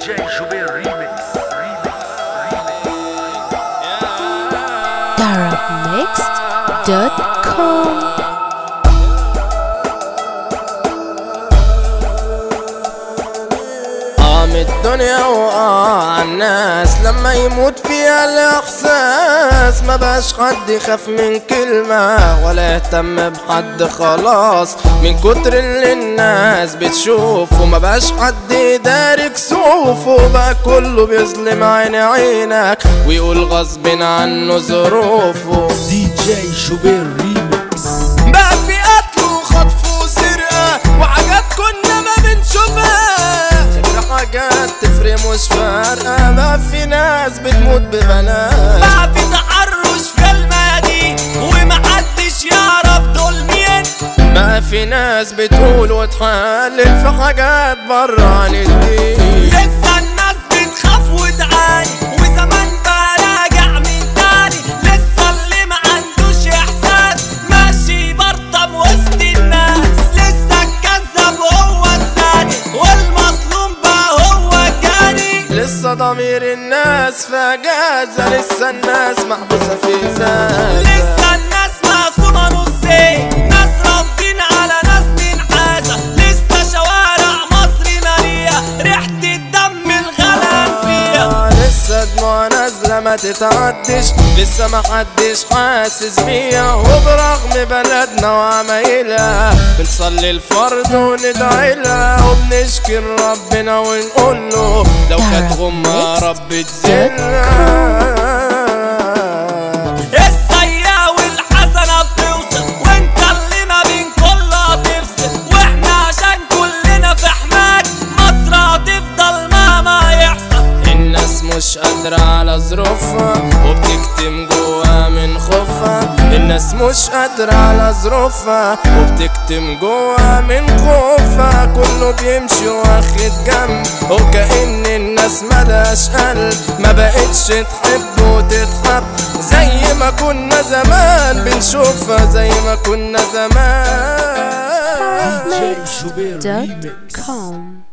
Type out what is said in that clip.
جي جوبير ريميكس darabmixed.com قام الدنيا وقع الناس لما يموت فيها الاحساس ما بقاش حد يخاف من كلمة ولا يهتم بحد خلاص من كتر اللي الناس بتشوفه ما بقاش حد يداري كسوفه بقى كله بيظلم عين عينك ويقول غصب عنه ظروفه دي جي جوبير ريميكس بقى في قتل وخطف وسرقة وحاجات كنا ما بنشوفها في حاجات تفرق مش فارقة بقى في ناس بتموت ببنات بقى في تحرش في الميادين ومحدش يعرف دول مين بقى في ناس بتقول وتحلل في حاجات بره عن الدين لسه الناس بتخاف وتعاني وزمان بقى راجع من تاني لسه اللي ما عندوش احساس ماشي برطم وسط الناس لسه الكذاب هو الثاني والمظلوم بقى هو الجاني لسه ضمير الناس في اجازة لسه الناس محبوسة في زازة لسه الناس مقسومة نصين ناس رافضين على ناس تنحازة لسه شوارع مصر مالية ريحة الدم الغلان فيها آه، لسه دموع نازلة ما تتعدش لسه ما حدش حاسس بيها وبرغم بلدنا وعمايلها بنصلي الفرض وندعي لها وبنشكي ربنا ونقول له لو كانت غمة يا رب تزلها السيئة والحسنة بتوصل وانت اللي ما بين كلها تفصل واحنا عشان كلنا في حماك مصر هتفضل مهما يحصل الناس مش قادرة على ظروفها وبتكتم جوا من خوفها الناس مش قادرة على ظروفها وبتكتم جوا من خوفها كله بيمشي واخد جنب وكأن الناس ملهاش قلب ما بقتش تحب وتتحب زي ما كنا زمان بنشوفها زي ما كنا زمان جي جوبير ريميكس darabmixed.com